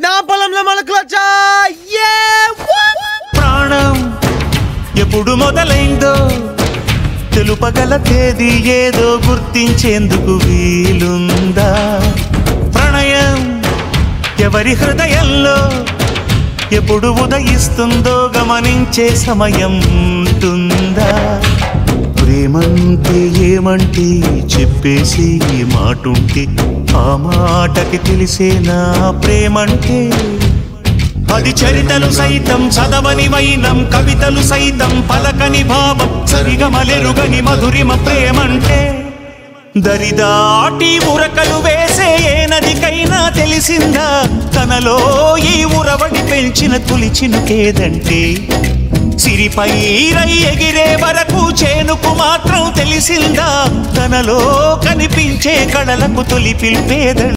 నా పొలంలో మొలకలొచ్చా ప్రాణం ఎప్పుడు మొదలైందో తెలుపగల తేదీ ఏదో గుర్తించేందుకు వీలుందా ప్రణయం ఎవరి హృదయంలో ఎప్పుడు ఉదయిస్తుందో గమనించే సమయం ఉంటుందా ప్రేమంటే ఏమంటే చెప్పేసి ఈ మాటుంటే ఆ మాటకి తెలిసేనా ప్రేమంటే అది చరితలు సైతం చదవని వైనం కవితలు సైతం పలకని భావం సరిగమలెరుగని మధురిమ ప్రేమంటే దరిదాటి ఉరకలు వేసే ఏ నదికైనా తెలిసిందా తనలో ఈ ఉరవడి పెంచిన తులిచినుకేదంటే సిరిపై రై ఎగిరే వరకు చేనుకు మాత్రం తెలిసిందా తనలో కనిపించే కళలకు తొలి పిలిపేదంటే